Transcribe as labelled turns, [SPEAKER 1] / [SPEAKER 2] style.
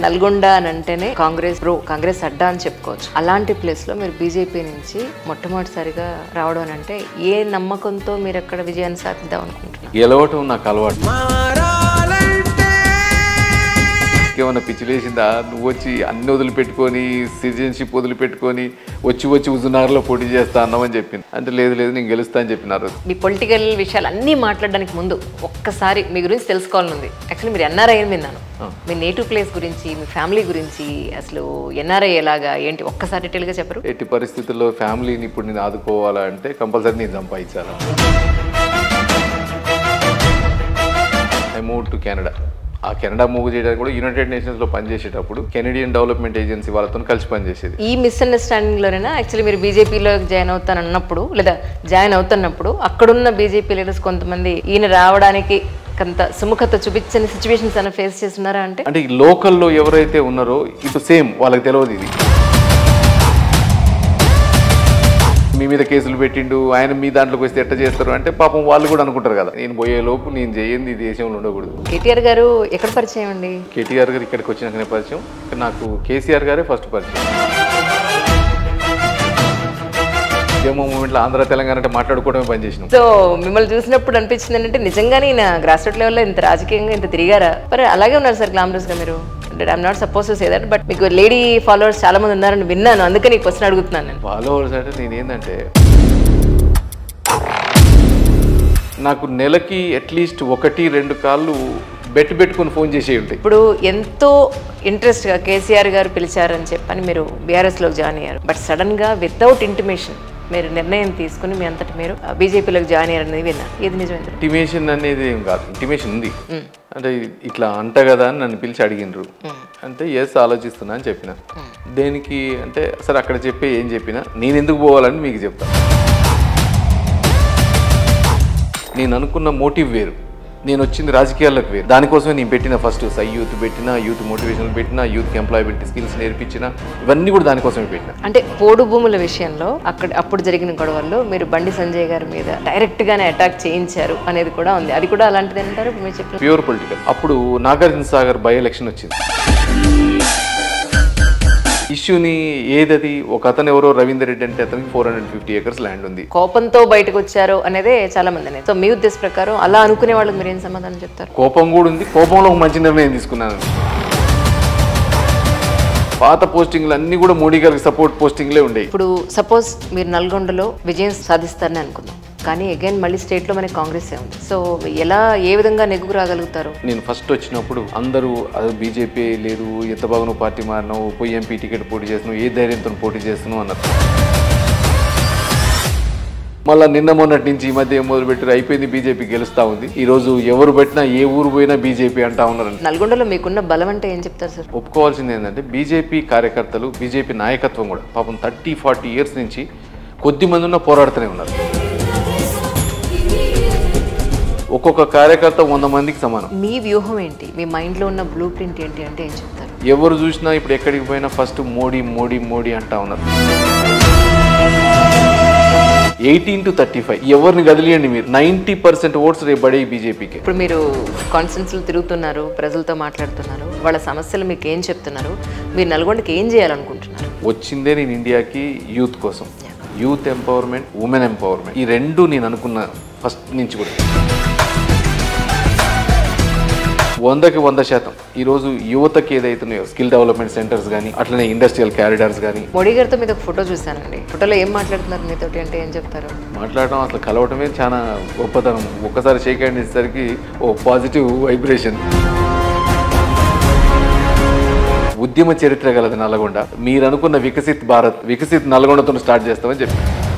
[SPEAKER 1] నల్గొండ అని అంటేనే కాంగ్రెస్ ప్రో కాంగ్రెస్ అడ్డా అని చెప్పుకోవచ్చు అలాంటి ప్లేస్ లో మీరు బీజేపీ నుంచి మొట్టమొదటిసారిగా రావడం అని అంటే ఏ నమ్మకంతో మీరు అక్కడ విజయాన్ని సాధిద్దాం అనుకుంటున్నారు
[SPEAKER 2] గెలవటం నాకు అలవాటు
[SPEAKER 3] మారాలంటే
[SPEAKER 2] ఏమన్నా పిచ్చిలేసిందా నువ్వు వచ్చి అన్ని వదిలిపెట్టుకొని సిటిజన్షిప్ వదిలిపెట్టుకొని వచ్చి వచ్చి హుజునార్లో పోటీ చేస్తా అన్నామని చెప్పింది అంటే లేదు లేదు నేను గెలుస్తా అని చెప్పినారు
[SPEAKER 1] మీ పొలిటికల్ విషయాలు అన్నీ మాట్లాడడానికి ముందు ఒక్కసారి మీ గురించి తెలుసుకోవాలని ఉంది యాక్చువల్లీ మీరు ఎన్ఆర్ఐ అని విన్నాను మీ నేటివ్ ప్లేస్ గురించి మీ ఫ్యామిలీ గురించి అసలు ఎన్ఆర్ఐ ఎలాగా ఏంటి ఒక్కసారి డీటెయిల్గా చెప్పరు
[SPEAKER 2] ఎట్టి పరిస్థితుల్లో ఫ్యామిలీని ఇప్పుడు నేను ఆదుకోవాలంటే కంపల్సరీ నేను సంపాదించాలి ఐ మూవ్ టు కెనడా ఆ కెనడా మూవ్ చేయడానికి కూడా యునైటెడ్ నేషన్స్లో పనిచేసేటప్పుడు కెనడియన్ డెవలప్మెంట్ ఏజెన్సీ వాళ్ళతో కలిసి పనిచేసేది
[SPEAKER 1] ఈ మిస్అండర్స్టాండింగ్లోనైనా యాక్చువల్లీ మీరు బీజేపీలో జాయిన్ అవుతాను అన్నప్పుడు లేదా జాయిన్ అవుతున్నప్పుడు అక్కడున్న బీజేపీ లీడర్స్ కొంతమంది ఈయన రావడానికి కొంత సుముఖత చూపించని సిచ్యువేషన్స్ అన్న ఫేస్ చేస్తున్నారా అంటే
[SPEAKER 2] అంటే ఈ లోకల్లో ఎవరైతే ఉన్నారో ఇటు సేమ్ వాళ్ళకి తెలియదు ఇది మీ మీద కేసులు పెట్టిండు ఆయన మీ దాంట్లోకి వస్తే ఎట్ట చేస్తారు అంటే పాపం వాళ్ళు కూడా అనుకుంటారు కదా నేను పోయే లోపు నేను చేయండి ఈ దేశంలో ఉండకూడదు
[SPEAKER 1] కేటీఆర్ గారు ఎక్కడ పరిచయం అండి
[SPEAKER 2] కేటీఆర్ గారు ఇక్కడికి వచ్చినాకనే పరిచయం ఇక్కడ నాకు కేసీఆర్ గారే ఫస్ట్ పరిచయం జమ్మూ మూమెంట్లో ఆంధ్ర తెలంగాణ అంటే మాట్లాడుకోవడమే పని చేసినాం
[SPEAKER 1] సో మిమ్మల్ని చూసినప్పుడు అనిపించింది ఏంటంటే నిజంగానే ఈయన గ్రాస్ రూట్ లెవెల్లో ఇంత రాజకీయంగా ఇంత తిరిగారా మరి అలాగే ఉన్నారు సార్ గ్లామరస్ గా మీరు అంటే I'm not suppose to say that but మీకు లేడీ ఫాలోవర్స్ చాలా మంది ఉన్నారని విన్నాను అందుకని ఈ క్వశ్చన్ అడుగుతున్నాను నేను
[SPEAKER 2] ఫాలోవర్స్ అంటే నేను ఏంటంటే నాకు నెలకి అట్లీస్ట్ ఒకటి రెండు కాళ్ళు బెట్ పెట్టుకొని ఫోన్ చేసే ఉంటాయి
[SPEAKER 1] ఇప్పుడు ఎంతో ఇంట్రెస్ట్ గా కేసీఆర్ గారు పిలిచారని చెప్పని మీరు బీఆర్ఎస్ లో జాయిన్ అయ్యారు బట్ సడన్ గా వితౌట్ ఇంటిమేషన్ మీరు నిర్ణయం తీసుకుని మీ అంతటి మీరు బీజేపీలోకి జాయిన్ అయ్యారనేది విన్నా ఇది నిజమేంద్ర
[SPEAKER 2] ఇంటిమేషన్ అనేది ఏం కాదు ఇంటిమేషన్ ఉంది అంటే ఇట్లా అంట కదా అని నన్ను పిలిచి అడిగినరు అంటే ఎస్ ఆలోచిస్తున్నా అని చెప్పిన దేనికి అంటే సరే అక్కడ చెప్పే ఏం చెప్పినా నేను ఎందుకు పోవాలని మీకు చెప్తా నేను అనుకున్న మోటివ్ వేరు నేను వచ్చింది రాజకీయాలకు వేరు దానికోసమే నేను పెట్టిన ఫస్ట్ సై యూత్ పెట్టిన యూత్ మోటివేషన్ పెట్టిన యూత్ ఎంప్లాయబిలిటీ స్కిల్స్ నేర్పించిన ఇవన్నీ కూడా దానికోసమే పెట్టిన
[SPEAKER 1] అంటే పోడు భూముల విషయంలో అక్కడ అప్పుడు జరిగిన గొడవల్లో మీరు బండి సంజయ్ గారి మీద డైరెక్ట్ గానే అటాక్ చేయించారు అనేది కూడా ఉంది అది కూడా అలాంటిది అంటారు ఇప్పుడు మీరు చెప్పిన
[SPEAKER 2] ప్యూర్ పొలిటికల్ అప్పుడు నాగార్జున సాగర్ బై ఎలక్షన్ వచ్చింది ఇష్యూని ఏదది ఒక అతను ఎవరో రవీందర్ రెడ్డి అంటే అతనికి four hundred fifty acres land ఉంది
[SPEAKER 1] కోపంతో బయటకు వచ్చారు అనేదే చాలా మంది అనేది సో మీ ఉద్దేశ ప్రకారం అలా అనుకునే వాళ్ళకి మీరు ఏం సమాధానం చెప్తారు
[SPEAKER 2] కోపం కూడా ఉంది కోపంలో ఒక మంచి నిర్ణయం తీసుకున్నాను పాత పోస్టింగ్లు అన్నీ కూడా మోడీ గారికి సపోర్ట్ పోస్టింగ్లే ఉండేవి
[SPEAKER 1] ఇప్పుడు సపోజ్ మీరు నల్గొండలో విజయం సాధిస్తారని అనుకుందాం కానీ అగైన్ మళ్ళీ స్టేట్ లో మనకి కాంగ్రెస్ ఉంది సో ఎలా ఏ విధంగా నెగ్గుకు రాగలుగుతారు
[SPEAKER 2] నేను ఫస్ట్ వచ్చినప్పుడు అందరూ అది బీజేపీ లేదు ఎంత బాగా నువ్వు పార్టీ మారినావు పోయి ఎంపీ టికెట్ పోటీ చేస్తున్నావు ఏ ధైర్యంతో పోటీ చేస్తున్నావు అన్నారు మళ్ళా నిన్న మొన్నటి నుంచి ఈ మధ్య ఏం మొదలు పెట్టారు అయిపోయింది బీజేపీ గెలుస్తా ఉంది ఈ రోజు ఎవరు పెట్టినా ఏ ఊరు పోయినా బీజేపీ అంటా ఉన్నారు
[SPEAKER 1] నల్గొండలో మీకున్న బలం అంటే ఏం చెప్తారు సార్
[SPEAKER 2] ఒప్పుకోవాల్సింది ఏంటంటే బీజేపీ కార్యకర్తలు బీజేపీ నాయకత్వం కూడా పాపం థర్టీ ఫార్టీ ఇయర్స్ నుంచి కొద్ది మంది ఉన్న పోరాడుతూనే ఉన్నారు ఒక్కొక్క కార్యకర్త వంద మందికి సమానం
[SPEAKER 1] మీ వ్యూహం ఏంటి మీ మైండ్ లో ఉన్న బ్లూ ప్రింట్ ఏంటి అంటే ఏం చెప్తారు
[SPEAKER 2] ఎవరు చూసినా ఇప్పుడు ఎక్కడికి పోయినా ఫస్ట్ మోడీ మోడీ మోడీ అంటా ఉన్నారు ఎయిటీన్ టు థర్టీ ఫైవ్ ఎవరిని కదిలియండి మీరు నైంటీ పర్సెంట్ ఓట్స్ రేపు పడే బీజేపీకి
[SPEAKER 1] ఇప్పుడు మీరు కాన్స్టెన్స్లో తిరుగుతున్నారు ప్రజలతో మాట్లాడుతున్నారు వాళ్ళ సమస్యలు మీకు ఏం చెప్తున్నారు మీరు నల్గొండకి ఏం చేయాలనుకుంటున్నారు
[SPEAKER 2] వచ్చిందే నేను ఇండియాకి యూత్ కోసం యూత్ ఎంపవర్మెంట్ ఉమెన్ ఎంపవర్మెంట్ ఈ రెండు నేను అనుకున్న ఫస్ట్ నుంచి కూడా వందకి వంద శాతం ఈరోజు యువతకి ఏదైతున్నాయో స్కిల్ డెవలప్మెంట్ సెంటర్స్ కానీ అట్లనే ఇండస్ట్రియల్ క్యారిడార్స్ కానీ
[SPEAKER 1] మోడీ గారితో మీద ఒక ఫోటో చూశానండి ఫోటోలో ఏం మాట్లాడుతున్నారు మీతోటి అంటే ఏం చెప్తారు
[SPEAKER 2] మాట్లాడడం అసలు కలవటమే చాలా గొప్పతనం ఒక్కసారి షేక్ హ్యాండ్ ఇచ్చేసరికి ఓ పాజిటివ్ వైబ్రేషన్ ఉద్యమ చరిత్ర గలది నల్గొండ మీరు అనుకున్న వికసిత్ భారత్ వికసిత్ నల్గొండతో స్టార్ట్ చేస్తామని చెప్పి